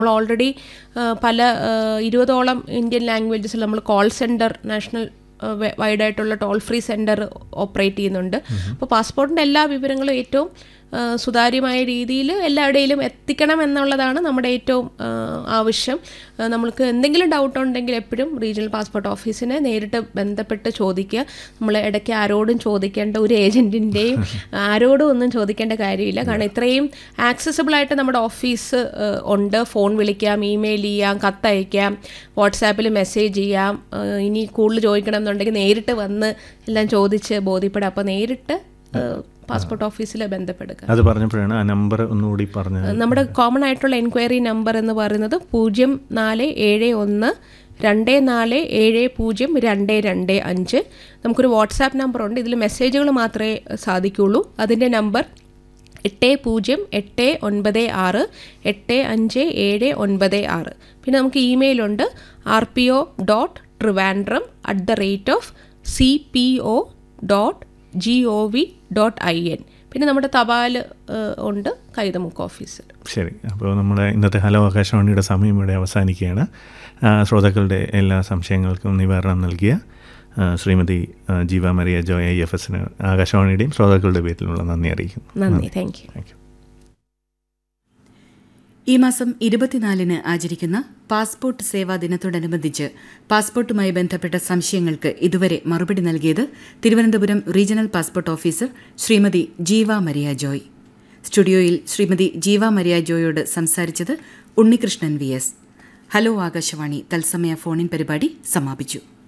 നമ്മൾ ഓൾറെഡി പല ആ, ഇരുപതോളം ഇന്ത്യൻ ലാംഗ്വേജസിൽ നമ്മൾ കോൾ സെൻറ്റർ നാഷണൽ വൈഡ് ആയിട്ടുള്ള ടോൾ ഫ്രീ സെൻറ്റർ ഓപ്പറേറ്റ് ചെയ്യുന്നുണ്ട് അപ്പോൾ പാസ്പോർട്ടിൻ്റെ എല്ലാ വിവരങ്ങളും ഏറ്റവും ആ, സുതാര്യമായ രീതിയിൽ എല്ലായിടയിലും എത്തിക്കണം എന്നുള്ളതാണ് നമ്മുടെ ഏറ്റവും ആ, ആവശ്യം ആ, നമ്മൾക്ക് എന്തെങ്കിലും ഡൗട്ട് ഉണ്ടെങ്കിൽ എപ്പോഴും റീജിയണൽ പാസ്പോർട്ട് ഓഫീസിനെ നേരിട്ട് ബന്ധപ്പെട്ട് ചോദിക്കുക നമ്മൾ ഇടയ്ക്ക് ആരോടും ചോദിക്കേണ്ട ഒരു ഏജൻറ്റിൻ്റെയും ആരോടും ഒന്നും ചോദിക്കേണ്ട കാര്യമില്ല കാരണം ഇത്രയും ആക്സസിബിൾ ആയിട്ട് നമ്മുടെ ഓഫീസ് ആ, ഉണ്ട് ഫോൺ വിളിക്കാം ഇമെയിൽ ചെയ്യാം കത്തയക്കാം വാട്സാപ്പിൽ മെസ്സേജ് ചെയ്യാം ആ, ഇനി കൂടുതൽ ചോദിക്കണം എന്നുണ്ടെങ്കിൽ നേരിട്ട് വന്ന് എല്ലാം ചോദിച്ച് ബോധ്യപ്പെടാം അപ്പോൾ നേരിട്ട് പാസ്പോർട്ട് ഓഫീസിൽ ബന്ധപ്പെടുക അത് പറഞ്ഞപ്പോഴാണ് ആ നമ്പർ ഒന്നുകൂടി പറഞ്ഞത് നമ്മുടെ കോമൺ ആയിട്ടുള്ള എൻക്വയറി നമ്പർ എന്ന് പറയുന്നത് പൂജ്യം നാല് ഏഴ് ഒന്ന് രണ്ട് നാല് ഏഴ് പൂജ്യം രണ്ട് രണ്ട് അഞ്ച് നമുക്കൊരു വാട്സാപ്പ് നമ്പർ ഉണ്ട് ഇതിൽ മെസ്സേജുകൾ മാത്രമേ സാധിക്കുള്ളൂ അതിൻ്റെ നമ്പർ എട്ട് പൂജ്യം എട്ട് ഒൻപത് ആറ് എട്ട് അഞ്ച് ഏഴ് ഒൻപത് ആറ് പിന്നെ നമുക്ക് ഇമെയിലുണ്ട് R P O dot Trivandrum at the rate of C P O dot G O V dot I N പിന്നെ നമ്മുടെ തപാൽ ഏഹ്, ഉണ്ട് കൈതമുക്ക് ഓഫീസിൽ ശരി അപ്പോൾ നമ്മുടെ ഇന്നത്തെ ഹലോ ആകാശവാണിയുടെ സമയം ഇവിടെ അവസാനിക്കുകയാണ് ആ, ശ്രോതാക്കളുടെ എല്ലാ സംശയങ്ങൾക്കും നിവാരണം നൽകിയ ആ, ശ്രീമതി ആ, ജീവ മരിയ ജോയ് ഐ എഫ് എസിന് ആകാശവാണിയുടെയും ശ്രോതാക്കളുടെ പേരിലുള്ള നന്ദി അറിയിക്കുന്നു നന്ദി താങ്ക് യു താങ്ക് യു ഈ മാസം ഇരുപത്തിനാലിന് ആചരിക്കുന്ന പാസ്പോർട്ട് സേവാ ദിനത്തോടനുബന്ധിച്ച് പാസ്പോർട്ടുമായി ബന്ധപ്പെട്ട സംശയങ്ങൾക്ക് ഇതുവരെ മറുപടി നൽകിയത് Thiruvananthapuram regional passport officer Shrimati Jeeva Maria Joy സ്റ്റുഡിയോയിൽ ശ്രീമതി ജീവ മരിയ ജോയോട് സംസാരിച്ചത് Unnikrishnan V S hello Akashvani തത്സമയ ഫോണിൻ പരിപാടി സമാപിച്ചു